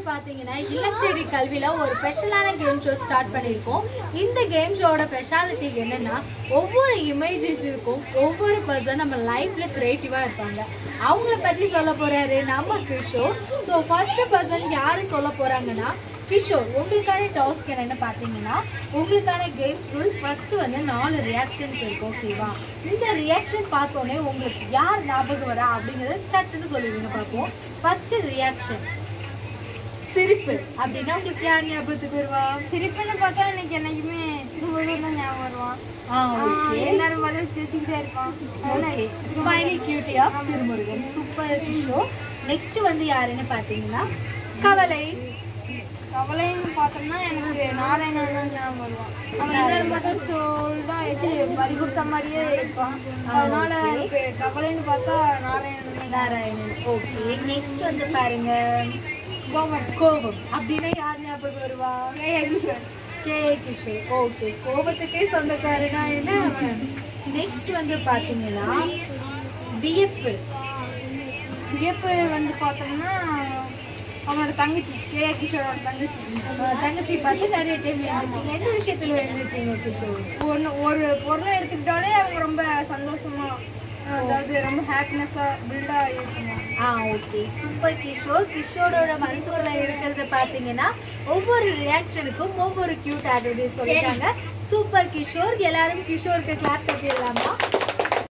பாத்தீங்கன்னா இல்லத்தேடி கல்வியில ஒரு ஸ்பெஷலான கேம் ஷோ ஸ்டார்ட் பண்ணியிருக்கோம் இந்த கேம் ஷோட ஸ்பெஷாலிட்டி என்னன்னா ஒவ்வொரு இமேஜஸுக்கும் ஒவ்வொரு பர்சன் நம்ம லைஃப்ல கிரியேட்டிவா இருப்பாங்க அவங்கள பத்தி சொல்ல போறாரு நம்ம கிஷோர் ஸோ ஃபர்ஸ்ட் பர்சன் யாரு சொல்ல போறாங்கன்னா கிஷோர் உங்களுக்கான டாஸ்க் என்னன்னு பார்த்தீங்கன்னா உங்களுக்கான கேம்ஸ் ரூல் ஃபர்ஸ்ட் வந்து நாலு ரியாக்ஷன்ஸ் இருக்கும் ஓகேவா இந்த ரியாக்ஷன் பார்த்தோன்னே உங்களுக்கு யார் ஞாபகம் வரா அப்படிங்கிறத சட்டுன்னு சொல்லுவீங்க பார்ப்போம் ஃபர்ஸ்ட் ரியாக்ஷன் சிரிப்பு அப்படின்னா உங்களுக்கு யார் ஞாபகத்துக்கு வருவா சிரிப்புன்னு பார்த்தா எனக்கு என்னைக்குமே திருவள்ளுவர் தான் ஞாபகம் வருவான் ஆ ஆஹ் ஓகே எல்லாரும் பதில் சிரிச்சுக்கிட்டே இருப்பான் okay smiley cutie of Thirumurugan super Kishore next வந்து யாருன்னு பார்த்தீங்கன்னா கவலை கவலைன்னு பார்த்தோம்னா எனக்கு நாராயணன் தான் ஞாபகம் வருவான் அவன் எல்லாரும் பார்த்தா சொல்டா எது பறி கொடுத்த மாதிரியே இருப்பான் அதனால எனக்கு கவலைன்னு பார்த்தா நாராயணன் தான் நாராயணன் ஓகே நெக்ஸ்ட் வந்து பாருங்க கோபம் கோபம் அப்படின்னா யார் ஞாபகம் வருவா K A Kishore K Kishore okay கோபத்துக்கே சொந்தக்காரனா என்ன அவன் நெக்ஸ்ட் வந்து பாத்தீங்கன்னா வியப்பு வியப்பு வந்து பார்த்தோம்னா அவனோட தங்கச்சி கேஏ கிஷோரோட தங்கச்சி அஹ் தங்கச்சி பார்த்து நிறைய டைம் எழுந்திருக்கீங்க எந்த விஷயத்துல எழுந்திருக்கீங்க கிஷோர் ஒன்று ஒரு பொருளை எடுத்துக்கிட்டாலே அவங்க ரொம்ப சந்தோஷமா அதாவது ரொம்ப ஹாப்பினஸ்ஸாக பில்டாக இருக்குமா ஆ ஓகே சூப்பர் கிஷோர் கிஷோரோட மனசுக்குள்ள இருக்கிறத பார்த்தீங்கன்னா ஒவ்வொரு ரியாக்ஷனுக்கும் ஒவ்வொரு கியூட் ஆக்டிவிட்டிஸ் சொல்லிட்டாங்க சூப்பர் கிஷோர் எல்லாரும் கிஷோருக்கு கிளாப் தட்டிடலாமா